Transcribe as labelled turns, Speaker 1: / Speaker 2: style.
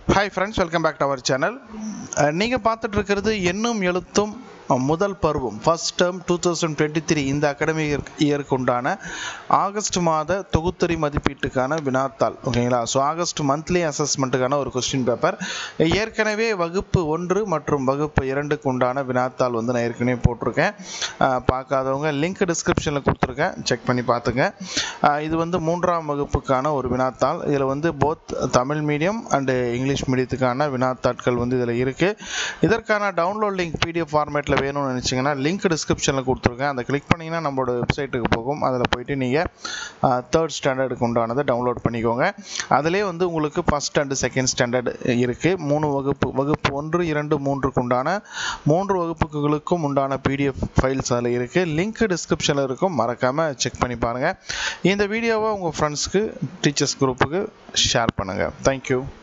Speaker 1: hi friends welcome back to our channel நீங்கள் பார்த்துட்டு இருக்கிறது எண்ணும் எழுத்தும் அஹ், முதல் பருவம் first term two thousand twenty three இந்த அகாடமிக் இயருக்கு உண்டான ஆகஸ்ட் மாத தொகுத்தறி மதிப்பீட்டுக்கான வினாத்தாள் ஓகேங்களா ஸோ ஆகஸ்ட் மந்த்லி அசஸ்மெண்ட்டுக்கான ஒரு கொஸ்டின் பேப்பர் ஏற்கனவே வகுப்பு ஒன்று மற்றும் வகுப்பு இரண்டுக்கு உண்டான வினாத்தாள் வந்து நான் ஏற்கனவே போட்டிருக்கேன் அஹ், பார்க்காதவங்க லிங்க் டிஸ்கிரிப்ஷனில் கொடுத்துருக்கேன் செக் பண்ணி பார்த்துங்க அஹ், இது வந்து மூன்றாம் வகுப்புக்கான ஒரு வினாத்தாள் இதில் வந்து both Tamil medium and English மீடியத்துக்கான வினாத்தாட்கள் வந்து இதில் இருக்குது இதற்கான டவுன்லோட் லிங்க் பிடிஎஃப் ஃபார்மேட்டில் வேணும்னு நினச்சிங்கன்னா லிங்க் டிஸ்கிரிப்ஷனில் கொடுத்துருக்கேன் அதை கிளிக் பண்ணிங்கன்னா நம்மளோட வெப்சைட்டுக்கு போகும் அதில் போயிட்டு நீங்கள் தேர்ட் ஸ்டாண்டர்டுக்கு உண்டானதை டவுன்லோட் பண்ணிக்கோங்க அதிலே வந்து உங்களுக்கு ஃபஸ்ட் அண்டு செகண்ட் ஸ்டாண்டர்ட் இருக்குது மூணு வகுப்பு வகுப்பு ஒன்று இரண்டு மூன்றுக்கு உண்டான மூன்று வகுப்புகளுக்கும் உண்டான பிடிஎஃப் ஃபைல்ஸ் அதில் இருக்குது லிங்க் டிஸ்கிரிப்ஷனில் இருக்கும் மறக்காமல் செக் பண்ணி பாருங்கள் இந்த வீடியோவை உங்கள் ஃப்ரெண்ட்ஸ்க்கு டீச்சர்ஸ் குரூப்புக்கு ஷேர் பண்ணுங்கள் தேங்க்யூ